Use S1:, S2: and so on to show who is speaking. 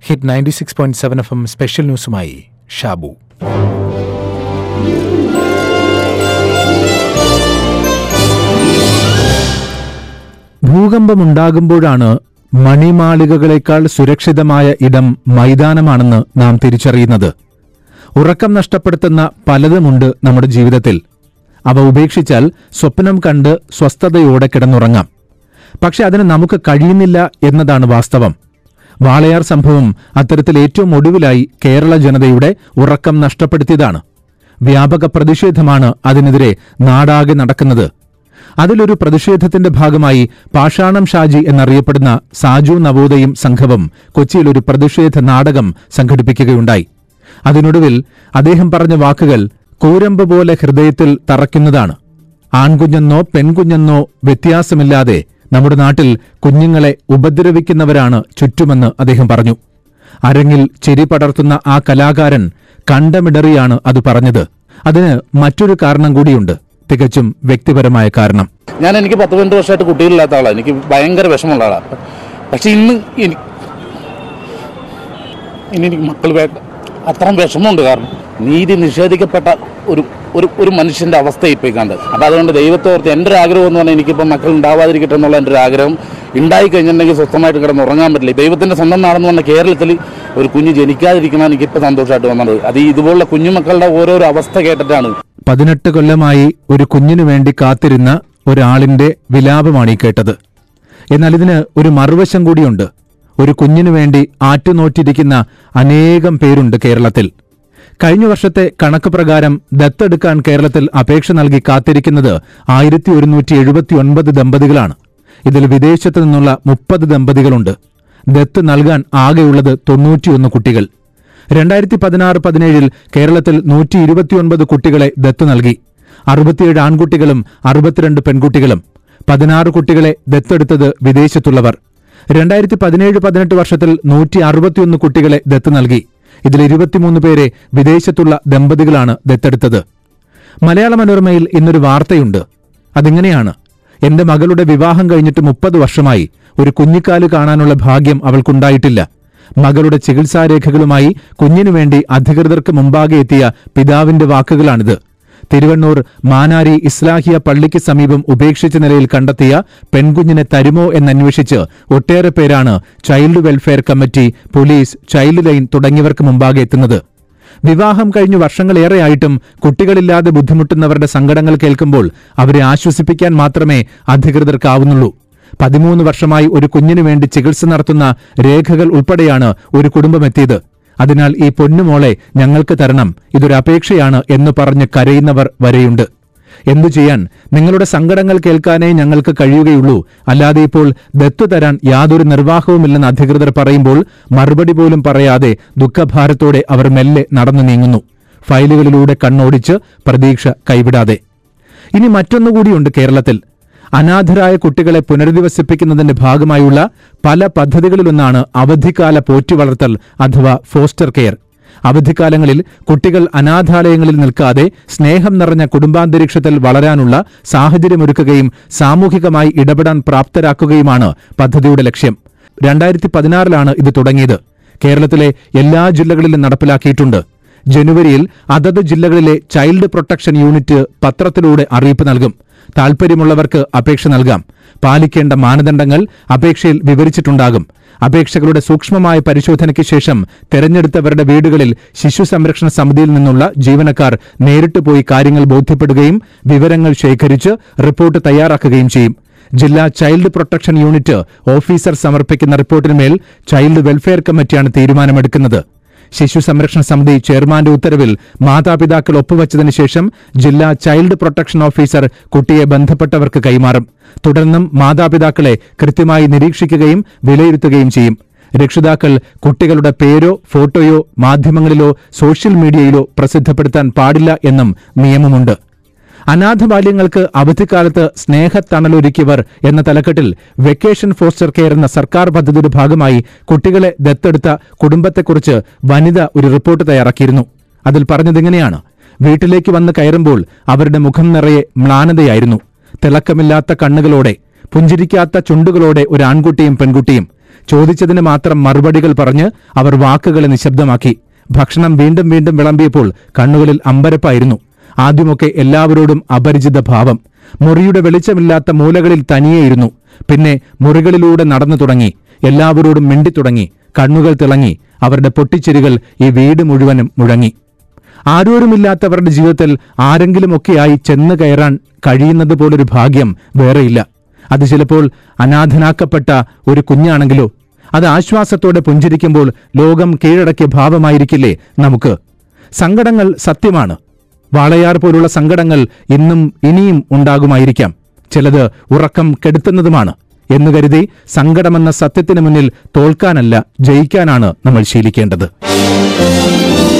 S1: hit ninety six point seven F M special ന്യൂസുമായി ഷാബു ഭൂകമ്പമുണ്ടാകുമ്പോഴാണ് മണിമാളികകളേക്കാൾ സുരക്ഷിതമായ ഇടം മൈതാനമാണെന്ന് നാം തിരിച്ചറിയുന്നത് ഉറക്കം നഷ്ടപ്പെടുത്തുന്ന പലതുമുണ്ട് നമ്മുടെ ജീവിതത്തിൽ അവ ഉപേക്ഷിച്ചാൽ സ്വപ്നം കണ്ട് സ്വസ്ഥതയോടെ കിടന്നുറങ്ങാം പക്ഷെ അതിന് നമുക്ക് കഴിയുന്നില്ല എന്നതാണ് വാസ്തവം വാളയാർ സംഭവം അത്തരത്തിൽ ഏറ്റവും ഒടുവിലായി കേരള ജനതയുടെ ഉറക്കം നഷ്ടപ്പെടുത്തിയതാണ് വ്യാപക പ്രതിഷേധമാണ് അതിനെതിരെ നാടാകെ നടക്കുന്നത് അതിലൊരു പ്രതിഷേധത്തിന്റെ ഭാഗമായി പാഷാണം ഷാജി എന്നറിയപ്പെടുന്ന സാജു നവോദയം സംഘവും കൊച്ചിയിൽ ഒരു പ്രതിഷേധ നാടകം സംഘടിപ്പിക്കുകയുണ്ടായി അതിനൊടുവിൽ അദ്ദേഹം പറഞ്ഞ വാക്കുകൾ കൂരമ്പ് പോലെ ഹൃദയത്തിൽ തറയ്ക്കുന്നതാണ് ആൺകുഞ്ഞെന്നോ പെൺകുഞ്ഞെന്നോ വ്യത്യാസമില്ലാതെ നമ്മുടെ നാട്ടിൽ കുഞ്ഞുങ്ങളെ ഉപദ്രവിക്കുന്നവരാണ് ചുറ്റുമെന്ന് അദ്ദേഹം പറഞ്ഞു അരങ്ങിൽ ചെരി പടർത്തുന്ന ആ കലാകാരൻ കണ്ടമിടറിയാണ് അത് പറഞ്ഞത് അതിന് മറ്റൊരു കാരണം കൂടിയുണ്ട് തികച്ചും വ്യക്തിപരമായ കാരണം
S2: ഞാൻ എനിക്ക് പത്ത് പതിനെട്ട് വർഷമായിട്ട് കുട്ടികളില്ലാത്ത ആളാണ് എനിക്ക് ഭയങ്കര വിഷമമുള്ള ആളാണ് പക്ഷെ ഇന്ന് എനി- ഇനി എനിക്ക് മക്കൾ വേണ്ട അത്രയും വിഷമമുണ്ട് കാരണം നീതി നിഷേധിക്കപ്പെട്ട ഒരു ഒരു ഒരു മനുഷ്യന്റെ അവസ്ഥ ഇപ്പോൾ കണ്ട് അപ്പം അതുകൊണ്ട് ദൈവത്തോർത്ത് എൻ്റെ ഒരു ആഗ്രഹം എന്ന് പറഞ്ഞാൽ എനിക്കിപ്പോൾ മക്കൾ ഉണ്ടാവാതിരിക്കട്ടെ എന്നുള്ള എൻ്റെ ഒരു ആഗ്രഹം ഉണ്ടായി കഴിഞ്ഞിട്ടുണ്ടെങ്കിൽ സ്വസ്ഥമായിട്ട് കിടന്ന് ഉറങ്ങാൻ പറ്റില്ല ദൈവത്തിൻ്റെ സ്വന്തം നാടെന്ന് പറഞ്ഞ കേരളത്തിൽ ഒരു കുഞ്ഞ് ജനിക്കാതിരിക്കണം എനിക്കിപ്പോൾ സന്തോഷമായിട്ട് വന്നത് അത് ഈ ഇതുപോലുള്ള കുഞ്ഞുമക്കളുടെ ഓരോരോ അവസ്ഥ കേട്ടിട്ടാണ്
S1: പതിനെട്ട് കൊല്ലമായി ഒരു കുഞ്ഞിനു വേണ്ടി കാത്തിരുന്ന ഒരാളിന്റെ വിലാപമാണ് ഈ കേട്ടത് എന്നാൽ ഇതിന് ഒരു മറുവശം കൂടിയുണ്ട് ഒരു കുഞ്ഞിനു വേണ്ടി ആറ്റുനോറ്റിരിക്കുന്ന അനേകം പേരുണ്ട് കേരളത്തിൽ കഴിഞ്ഞ വർഷത്തെ കണക്ക് പ്രകാരം ദത്തെടുക്കാൻ കേരളത്തിൽ അപേക്ഷ നൽകി കാത്തിരിക്കുന്നത് ആയിരത്തി ഒരുന്നൂറ്റി എഴുപത്തിയൊൻപത് ദമ്പതികളാണ് ഇതിൽ വിദേശത്തു നിന്നുള്ള മുപ്പത് ദമ്പതികളുണ്ട് ദത്ത് നൽകാൻ ആകെയുള്ളത് തൊണ്ണൂറ്റിയൊന്ന് കുട്ടികൾ രണ്ടായിരത്തി പതിനാറ് പതിനേഴിൽ കേരളത്തിൽ നൂറ്റി ഇരുപത്തിയൊൻപത് കുട്ടികളെ ദത്ത് നൽകി അറുപത്തിയേഴ് ആൺകുട്ടികളും അറുപത്തിരണ്ട് പെൺകുട്ടികളും പതിനാറ് കുട്ടികളെ ദത്തെടുത്തത് വിദേശത്തുള്ളവർ രണ്ടായിരത്തി പതിനേഴ് പതിനെട്ട് വർഷത്തിൽ നൂറ്റി അറുപത്തിയൊന്ന് കുട്ടികളെ ദത്ത് നൽകി ഇതിൽ ഇരുപത്തിമൂന്ന് പേരെ വിദേശത്തുള്ള ദമ്പതികളാണ് ദത്തെടുത്തത് മലയാള മനോരമയിൽ ഇന്നൊരു വാർത്തയുണ്ട് അതിങ്ങനെയാണ് എന്റെ മകളുടെ വിവാഹം കഴിഞ്ഞിട്ട് മുപ്പത് വർഷമായി ഒരു കുഞ്ഞിക്കാല് കാണാനുള്ള ഭാഗ്യം അവൾക്കുണ്ടായിട്ടില്ല മകളുടെ ചികിത്സാരേഖകളുമായി കുഞ്ഞിനു വേണ്ടി അധികൃതർക്ക് മുമ്പാകെ എത്തിയ പിതാവിന്റെ വാക്കുകളാണിത് തിരുവണ്ണൂർ മാനാരി ഇസ്ലാഹിയ പള്ളിക്ക് സമീപം ഉപേക്ഷിച്ച നിലയിൽ കണ്ടെത്തിയ പെൺകുഞ്ഞിനെ തരുമോ എന്നന്വേഷിച്ച് ഒട്ടേറെ പേരാണ് child welfare committee police child line തുടങ്ങിയവർക്ക് മുമ്പാകെ എത്തുന്നത് വിവാഹം കഴിഞ്ഞു വർഷങ്ങളേറെയായിട്ടും കുട്ടികളില്ലാതെ ബുദ്ധിമുട്ടുന്നവരുടെ സങ്കടങ്ങൾ കേൾക്കുമ്പോൾ അവരെ ആശ്വസിപ്പിക്കാൻ മാത്രമേ അധികൃതർക്കാവുന്നുള്ളൂ പതിമൂന്ന് വർഷമായി ഒരു കുഞ്ഞിനു വേണ്ടി ചികിത്സ നടത്തുന്ന രേഖകൾ ഉൾപ്പെടെയാണ് ഒരു കുടുംബമെത്തിയത് അതിനാൽ ഈ പൊന്നുമോളെ ഞങ്ങൾക്ക് തരണം ഇതൊരു അപേക്ഷയാണ് എന്ന് പറഞ്ഞ് കരയുന്നവർ വരെയുണ്ട് എന്തു ചെയ്യാൻ നിങ്ങളുടെ സങ്കടങ്ങൾ കേൾക്കാനേ ഞങ്ങൾക്ക് കഴിയുകയുള്ളൂ അല്ലാതെ ഇപ്പോൾ ദത്തു തരാൻ യാതൊരു നിർവാഹവുമില്ലെന്ന് അധികൃതർ പറയുമ്പോൾ മറുപടി പോലും പറയാതെ ദുഃഖഭാരത്തോടെ അവർ മെല്ലെ നടന്നു നീങ്ങുന്നു ഫയലുകളിലൂടെ കണ്ണോടിച്ച് പ്രതീക്ഷ കൈവിടാതെ ഇനി മറ്റൊന്നുകൂടിയുണ്ട് കേരളത്തിൽ അനാഥരായ കുട്ടികളെ പുനരധിവസിപ്പിക്കുന്നതിന്റെ ഭാഗമായുള്ള പല പദ്ധതികളിലൊന്നാണ് അവധിക്കാല പോറ്റുവളർത്തൽ അഥവാ ഫോസ്റ്റർ കെയർ അവധിക്കാലങ്ങളിൽ കുട്ടികൾ അനാഥാലയങ്ങളിൽ നിൽക്കാതെ സ്നേഹം നിറഞ്ഞ കുടുംബാന്തരീക്ഷത്തിൽ വളരാനുള്ള സാഹചര്യമൊരുക്കുകയും സാമൂഹികമായി ഇടപെടാൻ പ്രാപ്തരാക്കുകയുമാണ് പദ്ധതിയുടെ ലക്ഷ്യം രണ്ടായിരത്തി പതിനാറിലാണ് ഇത് തുടങ്ങിയത് കേരളത്തിലെ എല്ലാ ജില്ലകളിലും നടപ്പിലാക്കിയിട്ടുണ്ട് ജനുവരിയിൽ അതത് ജില്ലകളിലെ ചൈൽഡ് പ്രൊട്ടക്ഷൻ യൂണിറ്റ് പത്രത്തിലൂടെ അറിയിപ്പ് നൽകും താൽപര്യമുള്ളവർക്ക് അപേക്ഷ നൽകാം പാലിക്കേണ്ട മാനദണ്ഡങ്ങൾ അപേക്ഷയിൽ വിവരിച്ചിട്ടുണ്ടാകും അപേക്ഷകളുടെ സൂക്ഷ്മമായ പരിശോധനയ്ക്ക് ശേഷം തെരഞ്ഞെടുത്തവരുടെ വീടുകളിൽ ശിശു സംരക്ഷണ സമിതിയിൽ നിന്നുള്ള ജീവനക്കാർ നേരിട്ട് പോയി കാര്യങ്ങൾ ബോധ്യപ്പെടുകയും വിവരങ്ങൾ ശേഖരിച്ച് റിപ്പോർട്ട് തയ്യാറാക്കുകയും ചെയ്യും ജില്ലാ ചൈൽഡ് പ്രൊട്ടക്ഷൻ യൂണിറ്റ് ഓഫീസർ സമർപ്പിക്കുന്ന റിപ്പോർട്ടിന്മേൽ ചൈൽഡ് വെൽഫെയർ കമ്മിറ്റിയാണ് തീരുമാനമെടുക്കുന്നത് ശിശു സംരക്ഷണ സമിതി ചെയർമാന്റെ ഉത്തരവിൽ മാതാപിതാക്കൾ ഒപ്പുവച്ചതിനു ശേഷം ജില്ലാ ചൈൽഡ് പ്രൊട്ടക്ഷൻ ഓഫീസർ കുട്ടിയെ ബന്ധപ്പെട്ടവർക്ക് കൈമാറും തുടർന്നും മാതാപിതാക്കളെ കൃത്യമായി നിരീക്ഷിക്കുകയും വിലയിരുത്തുകയും ചെയ്യും രക്ഷിതാക്കൾ കുട്ടികളുടെ പേരോ ഫോട്ടോയോ മാധ്യമങ്ങളിലോ സോഷ്യൽ മീഡിയയിലോ പ്രസിദ്ധപ്പെടുത്താൻ പാടില്ല എന്നും നിയമമുണ്ട് അനാഥ ബാല്യങ്ങൾക്ക് അവധിക്കാലത്ത് സ്നേഹത്തണലൊരുക്കിയവർ എന്ന തലക്കെട്ടിൽ വെക്കേഷൻ ഫോസ്റ്റർ കെയർ എന്ന സർക്കാർ പദ്ധതിയുടെ ഭാഗമായി കുട്ടികളെ ദത്തെടുത്ത കുടുംബത്തെക്കുറിച്ച് വനിത ഒരു റിപ്പോർട്ട് തയ്യാറാക്കിയിരുന്നു അതിൽ പറഞ്ഞതിങ്ങനെയാണ് വീട്ടിലേക്ക് വന്ന് കയറുമ്പോൾ അവരുടെ മുഖം നിറയെ മ്ലാനതയായിരുന്നു തിളക്കമില്ലാത്ത കണ്ണുകളോടെ പുഞ്ചിരിക്കാത്ത ചുണ്ടുകളോടെ ഒരു ആൺകുട്ടിയും പെൺകുട്ടിയും ചോദിച്ചതിന് മാത്രം മറുപടികൾ പറഞ്ഞ് അവർ വാക്കുകളെ നിശബ്ദമാക്കി ഭക്ഷണം വീണ്ടും വീണ്ടും വിളമ്പിയപ്പോൾ കണ്ണുകളിൽ അമ്പരപ്പായിരുന്നു ആദ്യമൊക്കെ എല്ലാവരോടും അപരിചിത ഭാവം മുറിയുടെ വെളിച്ചമില്ലാത്ത മൂലകളിൽ തനിയെയിരുന്നു പിന്നെ മുറികളിലൂടെ നടന്നു തുടങ്ങി എല്ലാവരോടും മിണ്ടിത്തുടങ്ങി കണ്ണുകൾ തിളങ്ങി അവരുടെ പൊട്ടിച്ചിരികൾ ഈ വീട് മുഴുവനും മുഴങ്ങി ആരോരുമില്ലാത്തവരുടെ ജീവിതത്തിൽ ആരെങ്കിലുമൊക്കെയായി ചെന്ന് കയറാൻ കഴിയുന്നത് പോലൊരു ഭാഗ്യം വേറെയില്ല അത് ചിലപ്പോൾ അനാഥനാക്കപ്പെട്ട ഒരു കുഞ്ഞാണെങ്കിലോ അത് ആശ്വാസത്തോടെ പുഞ്ചിരിക്കുമ്പോൾ ലോകം കീഴടക്കിയ ഭാവമായിരിക്കില്ലേ നമുക്ക് സങ്കടങ്ങൾ സത്യമാണ് വാളയാർ പോലുള്ള സങ്കടങ്ങൾ ഇന്നും ഇനിയും ഉണ്ടാകുമായിരിക്കാം ചിലത് ഉറക്കം കെടുത്തുന്നതുമാണ് എന്ന് കരുതി സങ്കടമെന്ന സത്യത്തിന് മുന്നിൽ തോൽക്കാനല്ല ജയിക്കാനാണ് നമ്മൾ ശീലിക്കേണ്ടത്